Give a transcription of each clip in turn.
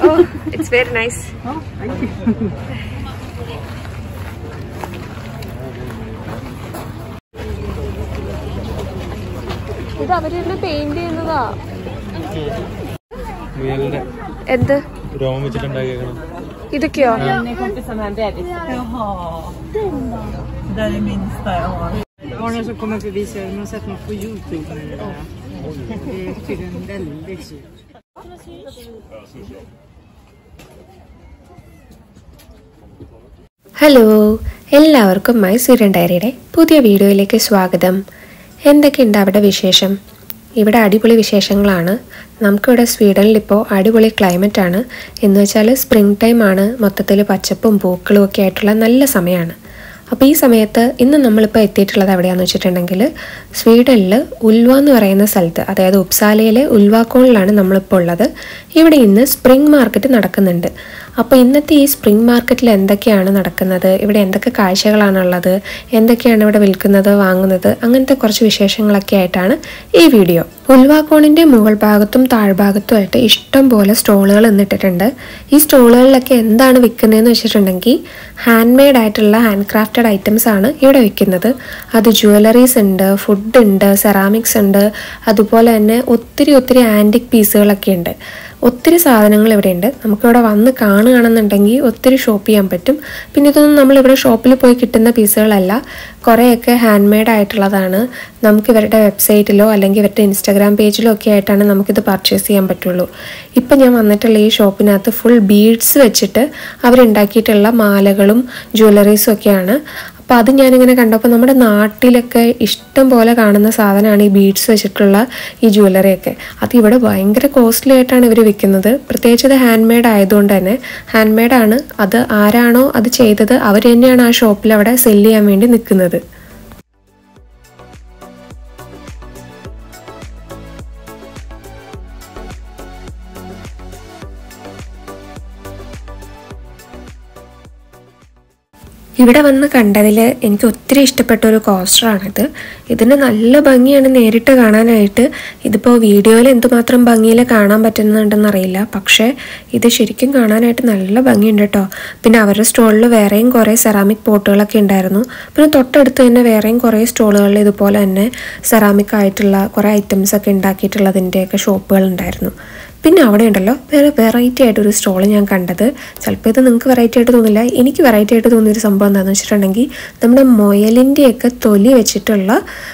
Oh, it's very nice. Oh, thank you. ഇത് അവര് തന്നെ പെയിന്റ് ചെയ്യുന്നതാ മുയലിന്റെ എന്ത് രോമം വെച്ചിട്ടുണ്ടാക്കിയേക്കണം ഇതൊക്കെയോ Jaha. Det där är minsta jag har. Barnen som kommer förbi säger de har sett något på Youtube med det där. Det är tydligen väldigt surt. Hello എല്ലാവർക്കും my Suryan ഡയറിയുടെ പുതിയ വീഡിയോയിലേക്ക് സ്വാഗതം എന്തൊക്കെയുണ്ട് അവിടെ വിശേഷം ഇവിടെ അടിപൊളി വിശേഷങ്ങളാണ് നമുക്കിവിടെ സ്വീഡനിൽ ഇപ്പോൾ അടിപൊളി ക്ലൈമറ്റ് ആണ് എന്ന് വെച്ചാൽ സ്പ്രിംഗ് ടൈം ആണ് മൊത്തത്തിൽ പച്ചപ്പും പൂക്കളും ഒക്കെ ആയിട്ടുള്ള നല്ല സമയമാണ് അപ്പോൾ ഈ സമയത്ത് ഇന്ന് നമ്മളിപ്പോൾ എത്തിയിട്ടുള്ളത് എവിടെയാണെന്ന് വെച്ചിട്ടുണ്ടെങ്കിൽ സ്വീഡനിൽ ഉൽവ എന്ന് പറയുന്ന സ്ഥലത്ത് അതായത് ഉപ്സാലയിലെ ഉൽവാക്കോണിലാണ് നമ്മളിപ്പോൾ ഉള്ളത് ഇവിടെ ഇന്ന് സ്പ്രിംഗ് മാർക്കറ്റ് നടക്കുന്നുണ്ട് അപ്പോൾ ഇന്നത്തെ ഈ സ്പ്രിംഗ് മാർക്കറ്റിൽ എന്തൊക്കെയാണ് നടക്കുന്നത് ഇവിടെ എന്തൊക്കെ കാഴ്ചകളാണുള്ളത് എന്തൊക്കെയാണ് ഇവിടെ വിൽക്കുന്നത് വാങ്ങുന്നത് അങ്ങനത്തെ കുറച്ച് വിശേഷങ്ങളൊക്കെ ആയിട്ടാണ് ഈ വീഡിയോ ഉൽവാക്കോണിൻ്റെ മുകൾ ഭാഗത്തും താഴ്ഭാഗത്തുമായിട്ട് ഇഷ്ടം പോലെ സ്റ്റോളുകൾ ഇന്നിട്ടിട്ടുണ്ട് ഈ സ്റ്റോളുകളിലൊക്കെ എന്താണ് വിൽക്കുന്നതെന്ന് വെച്ചിട്ടുണ്ടെങ്കിൽ ഹാൻഡ് മെയ്ഡ് ആയിട്ടുള്ള ഹാൻഡ് ക്രാഫ്റ്റഡ് ഐറ്റംസ് ആണ് ഇവിടെ വിൽക്കുന്നത് അത് ജുവലറീസ് ഉണ്ട് ഫുഡ് ഉണ്ട് സെറാമിക്സ് ഉണ്ട് അതുപോലെ തന്നെ ഒത്തിരി ഒത്തിരി ആൻറ്റിക് പീസുകളൊക്കെ ഉണ്ട് ഒത്തിരി സാധനങ്ങൾ ഇവിടെ ഉണ്ട് നമുക്കിവിടെ വന്ന് കാണുകയാണെന്നുണ്ടെങ്കിൽ ഒത്തിരി ഷോപ്പ് ചെയ്യാൻ പറ്റും പിന്നെ ഇതൊന്നും നമ്മളിവിടെ ഷോപ്പിൽ പോയി കിട്ടുന്ന പീസുകളല്ല കുറേയൊക്കെ ഹാൻഡ് മെയ്ഡ് ആയിട്ടുള്ളതാണ് നമുക്ക് ഇവരുടെ വെബ്സൈറ്റിലോ അല്ലെങ്കിൽ ഇവരുടെ ഇൻസ്റ്റാഗ്രാം പേജിലോ ഒക്കെ ആയിട്ടാണ് നമുക്കിത് പർച്ചേസ് ചെയ്യാൻ പറ്റുള്ളൂ ഇപ്പം ഞാൻ വന്നിട്ടുള്ള ഈ ഷോപ്പിനകത്ത് ഫുൾ ബീഡ്സ് വെച്ചിട്ട് അവരുണ്ടാക്കിയിട്ടുള്ള മാലകളും ജ്വല്ലറീസും ഒക്കെയാണ് അപ്പോൾ അത് ഞാനിങ്ങനെ കണ്ടപ്പോൾ നമ്മുടെ നാട്ടിലൊക്കെ ഇഷ്ടം പോലെ കാണുന്ന സാധനമാണ് ഈ ബീഡ്സ് വെച്ചിട്ടുള്ള ഈ ജ്വല്ലറിയൊക്കെ അത് ഇവിടെ ഭയങ്കര കോസ്റ്റ്ലി ആയിട്ടാണ് ഇവർ വിൽക്കുന്നത് പ്രത്യേകിച്ച് ഇത് ഹാൻഡ് മെയ്ഡ് ആയതുകൊണ്ട് തന്നെ ഹാൻഡ് മെയ്ഡാണ് അത് ആരാണോ അത് ചെയ്തത് അവർ തന്നെയാണ് ആ ഷോപ്പിൽ അവിടെ സെല്ല് ചെയ്യാൻ വേണ്ടി നിൽക്കുന്നത് ഇവിടെ വന്ന് കണ്ടതിൽ എനിക്ക് ഒത്തിരി ഇഷ്ടപ്പെട്ട ഒരു കോസ്റ്ററാണിത് ഇതിന് നല്ല ഭംഗിയാണ് നേരിട്ട് കാണാനായിട്ട് ഇതിപ്പോൾ വീഡിയോയിൽ എന്തുമാത്രം ഭംഗിയിൽ കാണാൻ പറ്റുന്നുണ്ടെന്ന് അറിയില്ല പക്ഷേ ഇത് ശരിക്കും കാണാനായിട്ട് നല്ല ഭംഗിയുണ്ട് കേട്ടോ പിന്നെ അവരുടെ സ്റ്റോളിൽ വേറെയും കുറേ സെറാമിക് പോട്ടുകളൊക്കെ ഉണ്ടായിരുന്നു പിന്നെ തൊട്ടടുത്ത് തന്നെ വേറെയും കുറേ സ്റ്റോളുകളിൽ ഇതുപോലെ തന്നെ സെറാമിക് ആയിട്ടുള്ള കുറേ ഐറ്റംസ് ഒക്കെ ഉണ്ടാക്കിയിട്ടുള്ളതിൻ്റെയൊക്കെ ഷോപ്പുകൾ ഉണ്ടായിരുന്നു പിന്നെ അവിടെ ഉണ്ടല്ലോ വേറെ വെറൈറ്റി ആയിട്ടൊരു സ്റ്റോൾ ഞാൻ കണ്ടത് ചിലപ്പോൾ ഇത് നിങ്ങൾക്ക് വെറൈറ്റി ആയിട്ട് തോന്നില്ല എനിക്ക് വെറൈറ്റി ആയിട്ട് തോന്നിയൊരു സംഭവം എന്താണെന്ന് വെച്ചിട്ടുണ്ടെങ്കിൽ നമ്മുടെ മുയലിൻ്റെയൊക്കെ തൊലി വെച്ചിട്ടുള്ള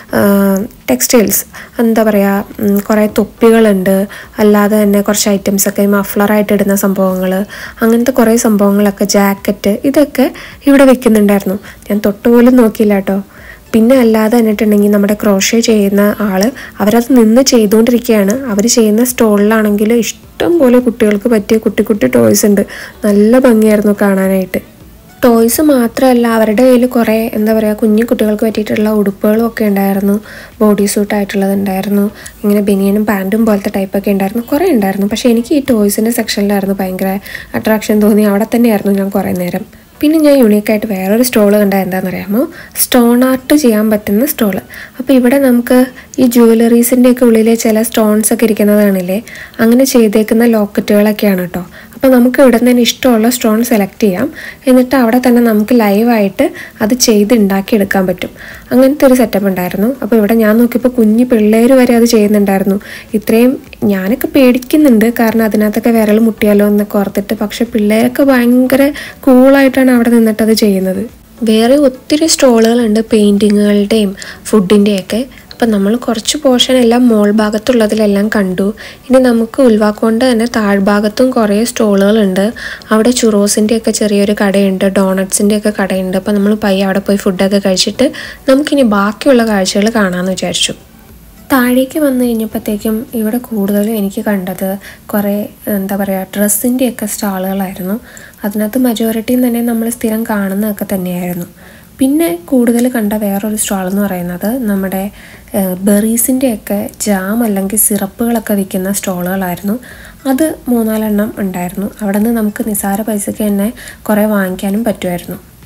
ടെക്സ്റ്റൈൽസ് എന്താ പറയുക കുറേ തൊപ്പികളുണ്ട് അല്ലാതെ തന്നെ കുറച്ച് ഐറ്റംസ് ഒക്കെ മഫ്ലറായിട്ട് ഇടുന്ന സംഭവങ്ങൾ അങ്ങനത്തെ കുറേ സംഭവങ്ങളൊക്കെ ജാക്കറ്റ് ഇതൊക്കെ ഇവിടെ വെക്കുന്നുണ്ടായിരുന്നു ഞാൻ തൊട്ടുപോലും നോക്കിയില്ല കേട്ടോ പിന്നെ അല്ലാതെ എന്നിട്ടുണ്ടെങ്കിൽ നമ്മുടെ ക്രോഷേ ചെയ്യുന്ന ആൾ അവരത് നിന്ന് ചെയ്തുകൊണ്ടിരിക്കുകയാണ് അവർ ചെയ്യുന്ന സ്റ്റോളിലാണെങ്കിൽ ഇഷ്ടം പോലെ കുട്ടികൾക്ക് പറ്റിയ കുട്ടി കുട്ടി ടോയ്സ് ഉണ്ട് നല്ല ഭംഗിയായിരുന്നു കാണാനായിട്ട് ടോയ്സ് മാത്രമല്ല അവരുടെ കയ്യിൽ കുറേ എന്താ പറയുക കുഞ്ഞു കുട്ടികൾക്ക് പറ്റിയിട്ടുള്ള ഉടുപ്പുകളും ഒക്കെ ഉണ്ടായിരുന്നു ബോഡി സൂട്ട് ആയിട്ടുള്ളത് ഉണ്ടായിരുന്നു ഇങ്ങനെ ബനിയനും പാൻറ്റും പോലത്തെ ടൈപ്പൊക്കെ ഉണ്ടായിരുന്നു കുറേ ഉണ്ടായിരുന്നു പക്ഷേ എനിക്ക് ഈ ടോയ്സിൻ്റെ സെക്ഷനിലായിരുന്നു ഭയങ്കര അട്രാക്ഷൻ തോന്നി അവിടെ തന്നെയായിരുന്നു ഞാൻ കുറേ നേരം പിന്നെ ഞാൻ യൂണീക്കായിട്ട് വേറൊരു സ്റ്റോൾ കണ്ട എന്താണെന്നറിയാമോ സ്റ്റോൺ ആർട്ട് ചെയ്യാൻ പറ്റുന്ന സ്റ്റോള് അപ്പോൾ ഇവിടെ നമുക്ക് ഈ ജ്വല്ലറീസിൻ്റെയൊക്കെ ഉള്ളിൽ ചില സ്റ്റോൺസ് ഒക്കെ ഇരിക്കുന്നത് കാണില്ലേ അങ്ങനെ ചെയ്തേക്കുന്ന ലോക്കറ്റുകളൊക്കെയാണ് കേട്ടോ അപ്പോൾ നമുക്ക് ഇവിടെ നിന്ന് തന്നെ ഇഷ്ടമുള്ള സ്റ്റോൺ സെലക്ട് ചെയ്യാം എന്നിട്ട് അവിടെ തന്നെ നമുക്ക് ലൈവായിട്ട് അത് ചെയ്ത് ഉണ്ടാക്കിയെടുക്കാൻ പറ്റും അങ്ങനത്തെ ഒരു സെറ്റപ്പ് ഉണ്ടായിരുന്നു അപ്പോൾ ഇവിടെ ഞാൻ നോക്കിയപ്പോൾ കുഞ്ഞു പിള്ളേർ വരെ അത് ചെയ്യുന്നുണ്ടായിരുന്നു ഇത്രയും ഞാനൊക്കെ പേടിക്കുന്നുണ്ട് കാരണം അതിനകത്തൊക്കെ വിരൽ മുട്ടിയാലോ എന്നൊക്കെ ഓർത്തിട്ട് പക്ഷെ പിള്ളേരൊക്കെ ഭയങ്കര കൂളായിട്ടാണ് അവിടെ നിന്നിട്ട് അത് ചെയ്യുന്നത് വേറെ ഒത്തിരി സ്റ്റോളുകളുണ്ട് പെയിൻറ്റിങ്ങുകളുടെയും ഫുഡിൻ്റെയൊക്കെ അപ്പം നമ്മൾ കുറച്ച് പോർഷൻ എല്ലാം മോൾ ഭാഗത്തുള്ളതിലെല്ലാം കണ്ടു ഇനി നമുക്ക് ഉൾവാക്കൊണ്ട് തന്നെ താഴ്ഭാഗത്തും കുറേ സ്റ്റോളുകളുണ്ട് അവിടെ ചുറോസിൻ്റെ ഒക്കെ ചെറിയൊരു കടയുണ്ട് ഡോണട്ട്സിൻ്റെ ഒക്കെ കടയുണ്ട് അപ്പം നമ്മൾ പയ്യെ അവിടെ പോയി ഫുഡൊക്കെ കഴിച്ചിട്ട് നമുക്കിനി ബാക്കിയുള്ള കാഴ്ചകൾ കാണാമെന്ന് വിചാരിച്ചു താഴേക്ക് വന്നു കഴിഞ്ഞപ്പോഴത്തേക്കും ഇവിടെ കൂടുതലും എനിക്ക് കണ്ടത് കുറേ എന്താ പറയുക ഡ്രസ്സിൻ്റെയൊക്കെ സ്റ്റാളുകളായിരുന്നു അതിനകത്ത് മജോറിറ്റിയും തന്നെ നമ്മൾ സ്ഥിരം കാണുന്നതൊക്കെ തന്നെയായിരുന്നു പിന്നെ കൂടുതൽ കണ്ട വേറൊരു സ്റ്റാൾ എന്ന് പറയുന്നത് നമ്മുടെ ബെറീസിൻ്റെയൊക്കെ ജാം അല്ലെങ്കിൽ സിറപ്പുകളൊക്കെ വിൽക്കുന്ന സ്റ്റോളുകളായിരുന്നു അത് മൂന്നാലെണ്ണം ഉണ്ടായിരുന്നു അവിടെ നിന്ന് നമുക്ക് നിസാര പൈസയ്ക്ക് തന്നെ കുറേ വാങ്ങിക്കാനും പറ്റുമായിരുന്നു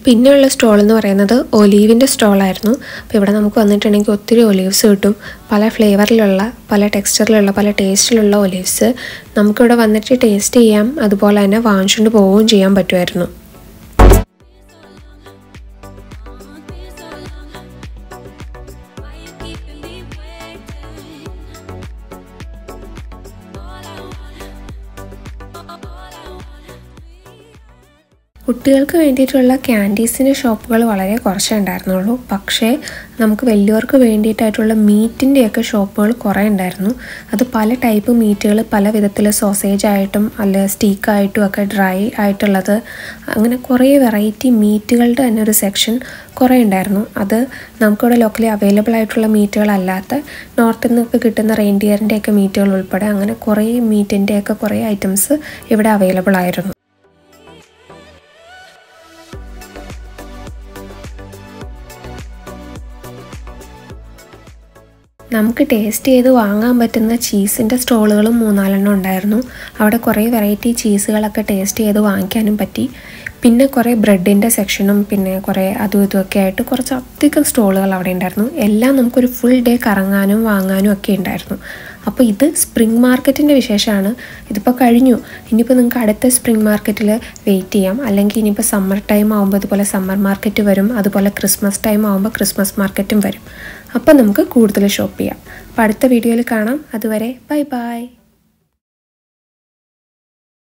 പിന്നെയുള്ള സ്റ്റോൾ എന്ന് പറയുന്നത് ഒലീവിൻ്റെ സ്റ്റോളായിരുന്നു അപ്പോൾ ഇവിടെ നമുക്ക് വന്നിട്ടുണ്ടെങ്കിൽ ഒത്തിരി ഒലീവ്സ് കിട്ടും പല ഫ്ലേവറിലുള്ള പല ടെക്സ്ചറിലുള്ള പല ടേസ്റ്റിലുള്ള ഒലീവ്സ് നമുക്കിവിടെ വന്നിട്ട് ടേസ്റ്റ് ചെയ്യാം അതുപോലെ തന്നെ വാങ്ങിച്ചുകൊണ്ട് പോവുകയും ചെയ്യാൻ പറ്റുമായിരുന്നു Why you keeping me waiting? All I want, all I want. കുട്ടികൾക്ക് വേണ്ടിയിട്ടുള്ള ക്യാൻഡീസിൻ്റെ ഷോപ്പുകൾ വളരെ കുറച്ചേ ഉണ്ടായിരുന്നുള്ളൂ പക്ഷേ നമുക്ക് വലിയവർക്ക് വേണ്ടിയിട്ടായിട്ടുള്ള മീറ്റിൻ്റെയൊക്കെ ഷോപ്പുകൾ കുറേ ഉണ്ടായിരുന്നു അത് പല ടൈപ്പ് മീറ്റുകൾ പല വിധത്തിൽ സോസേജ് ആയിട്ടും അല്ല സ്റ്റീക്കായിട്ടും ഒക്കെ ഡ്രൈ ആയിട്ടുള്ളത് അങ്ങനെ കുറേ വെറൈറ്റി മീറ്റുകളുടെ തന്നെ ഒരു സെക്ഷൻ കുറേ ഉണ്ടായിരുന്നു അത് നമുക്കിവിടെ ലോക്കലി അവൈലബിൾ ആയിട്ടുള്ള മീറ്റുകളല്ലാത്ത നോർത്തിൽ നിന്നൊക്കെ കിട്ടുന്ന റെയിൻഡിയറിൻ്റെയൊക്കെ മീറ്റുകൾ ഉൾപ്പെടെ അങ്ങനെ കുറേ മീറ്റിൻ്റെയൊക്കെ കുറേ ഐറ്റംസ് ഇവിടെ അവൈലബിൾ ആയിരുന്നു നമുക്ക് ടേസ്റ്റ് ചെയ്ത് വാങ്ങാൻ പറ്റുന്ന ചീസിൻ്റെ സ്റ്റോളുകളും മൂന്നാലെണ്ണം ഉണ്ടായിരുന്നു അവിടെ കുറേ വെറൈറ്റി ചീസുകളൊക്കെ ടേസ്റ്റ് ചെയ്ത് വാങ്ങിക്കാനും പറ്റി പിന്നെ കുറേ ബ്രെഡിൻ്റെ സെക്ഷനും പിന്നെ കുറേ അതും ഇതുമൊക്കെ ആയിട്ട് കുറച്ച് അധികം സ്റ്റോളുകൾ അവിടെ ഉണ്ടായിരുന്നു എല്ലാം നമുക്കൊരു ഫുൾ ഡേ കറങ്ങാനും വാങ്ങാനും ഒക്കെ ഉണ്ടായിരുന്നു അപ്പോൾ ഇത് സ്പ്രിംഗ് മാർക്കറ്റിൻ്റെ വിശേഷമാണ് ഇതിപ്പോൾ കഴിഞ്ഞു ഇനിയിപ്പോൾ നിങ്ങൾക്ക് അടുത്ത സ്പ്രിംഗ് മാർക്കറ്റിൽ വെയിറ്റ് ചെയ്യാം അല്ലെങ്കിൽ ഇനിയിപ്പോൾ സമ്മർ ടൈം ആകുമ്പോൾ ഇതുപോലെ സമ്മർ മാർക്കറ്റ് വരും അതുപോലെ ക്രിസ്മസ് ടൈം ആകുമ്പോൾ ക്രിസ്മസ് മാർക്കറ്റും വരും അപ്പോൾ നമുക്ക് കൂടുതൽ ഷോപ്പ് ചെയ്യാം അപ്പോൾ അടുത്ത വീഡിയോയിൽ കാണാം അതുവരെ ബൈ ബൈ